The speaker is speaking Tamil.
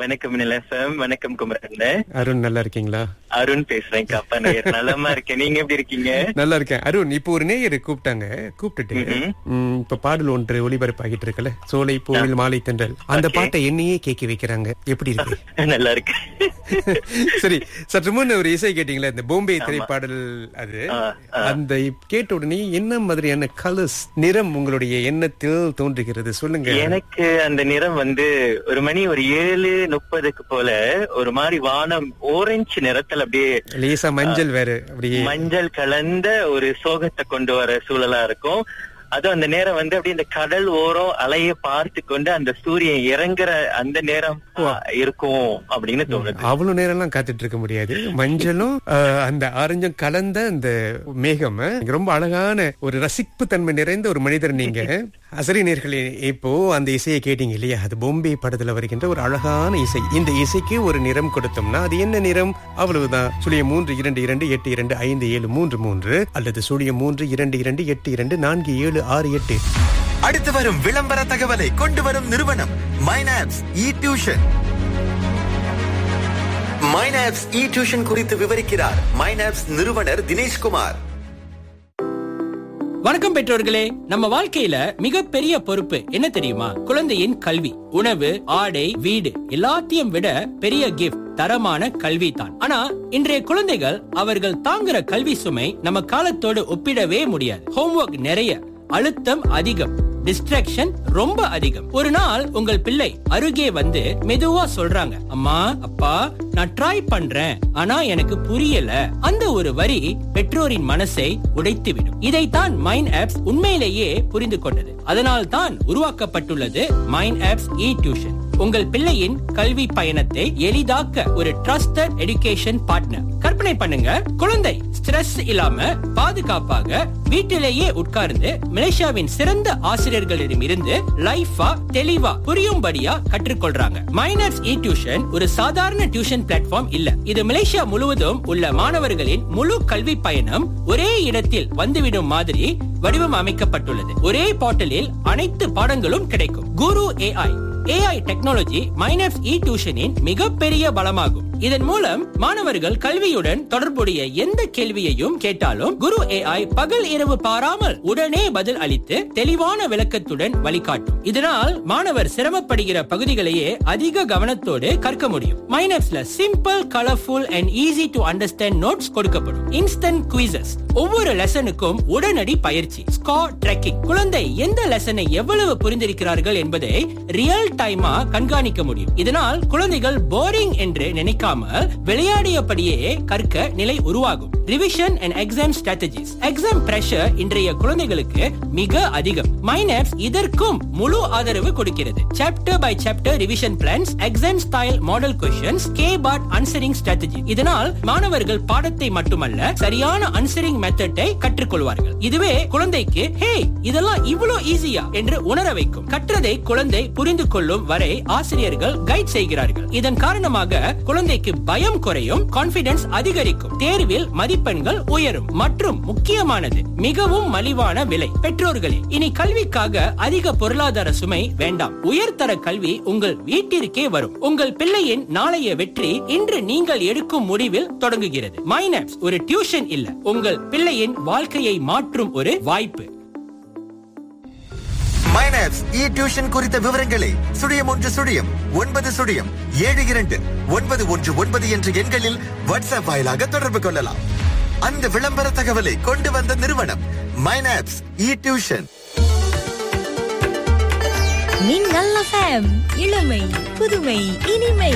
வணக்கம் நிலசம் வணக்கம் குமரன் அருண் நல்லா இருக்கீங்களா அருண் பேசுறேன் அப்பா நேயர் நலமா இருக்கேன் நீங்க எப்படி இருக்கீங்க நல்லா இருக்கேன் அருண் இப்போ ஒரு நேயர் கூப்பிட்டாங்க கூப்பிட்டுட்டு ம், இப்ப பாடல் ஒன்று ஒளிபரப்பாகிட்டு இருக்குல்ல சோலை பூவில் மாலை தென்றல் அந்த பாட்டை என்னையே கேட்க வைக்கிறாங்க எப்படி இருக்கு நல்லா இருக்கு சரி சற்று முன் ஒரு இசை கேட்டீங்களா இந்த பாம்பே திரைப்பாடல் அது ஆ, அந்த இப்- கேட்ட உடனே என்ன மாதிரியான கலர்ஸ் நிறம் உங்களுடைய எண்ணத்தில் தோன்றுகிறது சொல்லுங்க எனக்கு அந்த நிறம் வந்து ஒரு மணி ஒரு ஏழு முப்பதுக்கு போல ஒரு மாதிரி வானம் ஓரஞ்சு நிறத்துல அப்படியே லேசா மஞ்சள் வேற அப்படியே மஞ்சள் கலந்த ஒரு சோகத்தை கொண்டு வர சூழலா இருக்கும் அதுவும் அந்த நேரம் வந்து அப்படியே இந்த கடல் ஓரம் அலைய பார்த்து கொண்டு அந்த சூரியன் இறங்குற அந்த நேரம் இருக்கும் அப்படின்னு தோணுது அவ்வளவு நேரம் எல்லாம் காத்துட்டு இருக்க முடியாது மஞ்சளும் ஆஹ், அந்த ஆரஞ்சும் கலந்த அந்த மேகம் ஆஹ், ரொம்ப அழகான ஒரு ரசிப்பு தன்மை நிறைந்த ஒரு மனிதர் நீங்க அசரினர்களே இப்போ அந்த இசையை கேட்டீங்க இல்லையா அது பொம்பே படத்துல வருகின்ற ஒரு அழகான இசை இந்த இசைக்கு ஒரு நிறம் கொடுத்தோம்னா அது என்ன நிறம் அவ்வளவுதான் சுழியம் மூன்று இரண்டு இரண்டு எட்டு இரண்டு ஐந்து ஏழு மூன்று மூன்று அல்லது சுழியம் மூன்று இரண்டு இரண்டு எட்டு இரண்டு நான்கு ஏழு ஆறு எட்டு அடுத்து வரும் விளம்பர தகவலை கொண்டு வரும் நிறுவனம் மைனாப்ஸ் இ டியூஷன் மைனாப்ஸ் இ டியூஷன் குறித்து விவரிக்கிறார் மைனாப்ஸ் நிறுவனர் தினேஷ்குமார் வணக்கம் பெற்றோர்களே நம்ம வாழ்க்கையில மிகப்பெரிய பொறுப்பு என்ன தெரியுமா குழந்தையின் கல்வி உணவு ஆடை வீடு எல்லாத்தையும் விட பெரிய கிஃப்ட் தரமான கல்வி தான் ஆனா இன்றைய குழந்தைகள் அவர்கள் தாங்குற கல்வி சுமை நம்ம காலத்தோடு ஒப்பிடவே முடியாது ஹோம்ஒர்க் நிறைய அழுத்தம் அதிகம் டிஸ்ட்ராக்ஷன் ரொம்ப அதிகம் ஒரு நாள் உங்கள் பிள்ளை அருகே வந்து மெதுவா சொல்றாங்க அம்மா அப்பா நான் ட்ரை பண்றேன் ஆனா எனக்கு புரியல அந்த ஒரு வரி பெற்றோரின் மனசை உடைத்துவிடும் இதைத்தான் மைண்ட் ஆப்ஸ் உண்மையிலேயே புரிந்து கொண்டது அதனால் தான் உருவாக்கப்பட்டுள்ளது மைண்ட் ஆப்ஸ் இ டியூஷன் உங்கள் பிள்ளையின் கல்வி பயணத்தை எளிதாக்க ஒரு ட்ரஸ்டட் எடுகேஷன் பார்ட்னர் கற்பனை பண்ணுங்க குழந்தை ஸ்ட்ரெஸ் இல்லாம பாதுகாப்பாக வீட்டிலேயே உட்கார்ந்து மலேசியாவின் சிறந்த ஆசிரியர்களிடமிருந்து லைஃபா தெளிவா புரியும்படியா கற்றுக்கொள்றாங்க மைனர்ஸ் இ டியூஷன் ஒரு சாதாரண டியூஷன் பிளாட்ஃபார்ம் இல்ல இது மலேசியா முழுவதும் உள்ள மாணவர்களின் முழு கல்வி பயணம் ஒரே இடத்தில் வந்துவிடும் மாதிரி வடிவம் அமைக்கப்பட்டுள்ளது ஒரே போர்ட்டலில் அனைத்து பாடங்களும் கிடைக்கும் குரு ஏஐ ஏஐ டெக்னாலஜி மைனஸ் இ டியூஷனின் மிகப்பெரிய பலமாகும் இதன் மூலம் மாணவர்கள் கல்வியுடன் தொடர்புடைய எந்த கேள்வியையும் கேட்டாலும் குரு ஏஐ பகல் இரவு பாராமல் உடனே பதில் அளித்து தெளிவான விளக்கத்துடன் வழிகாட்டும் இதனால் மாணவர் சிரமப்படுகிற பகுதிகளையே அதிக கவனத்தோடு கற்க முடியும் மைனஸ்ல simple colourful and easy to understand notes கொடுக்கப்படும் இன்ஸ்டன்ட் குவிசஸ் ஒவ்வொரு லெசனுக்கும் உடனடி பயிற்சி ஸ்கார் ட்ரெக்கிங் குழந்தை எந்த லெசனை எவ்வளவு புரிந்திருக்கிறார்கள் என்பதை ரியல் டைமா கண்காணிக்க முடியும் இதனால் குழந்தைகள் போரிங் என்று நினைக்காமல் விளையாடியபடியே கற்க நிலை உருவாகும் revision and exam strategies exam pressure இன்றைய குழந்தைகளுக்கு மிக அதிகம் மைனப்ஸ் இதற்கும் முழு ஆதரவு கொடுக்கிறது chapter by chapter revision plans exam style model questions கே பாட் அன்சரிங் ஸ்ட்ராட்டஜி இதனால் மாணவர்கள் பாடத்தை மட்டுமல்ல சரியான அன்சரிங் மெத்தட்டை கற்றுக்கொள்வார்கள் இதுவே குழந்தைக்கு ஹே இதெல்லாம் இவ்வளவு ஈஸியா என்று உணர வைக்கும் கற்றதை குழந்தை புரிந்து கொள்ளும் வரை ஆசிரியர்கள் கைட் செய்கிறார்கள் இதன் காரணமாக குழந்தைக்கு பயம் குறையும் கான்பிடன்ஸ் அதிகரிக்கும் தேர்வில் மதிப்பெண்கள் உயரும் மற்றும் முக்கியமானது மிகவும் மலிவான விலை பெற்றோர்களே இனி கல்விக்காக அதிக பொருளாதார சுமை வேண்டாம் உயர்தர கல்வி உங்கள் வீட்டிற்கே வரும் உங்கள் பிள்ளையின் நாளைய வெற்றி இன்று நீங்கள் எடுக்கும் முடிவில் தொடங்குகிறது மைனப்ஸ் ஒரு டியூஷன் இல்ல உங்கள் பிள்ளையின் வாழ்க்கையை மாற்றும் ஒரு வாய்ப்பு மைனாப்ஸ் இ டியூஷன் குறித்த விவரங்களை சுழியம் ஒன்று சுழியம் ஒன்பது சுழியம் ஏழு இரண்டு ஒன்பது ஒன்று ஒன்பது என்ற எண்களில் வாட்ஸ்அப் வாயிலாக தொடர்பு கொள்ளலாம் அந்த விளம்பர தகவலை கொண்டு வந்த நிறுவனம் மைனாப்ஸ் இ டியூஷன் நீங்கள் FM இளமை புதுமை இனிமை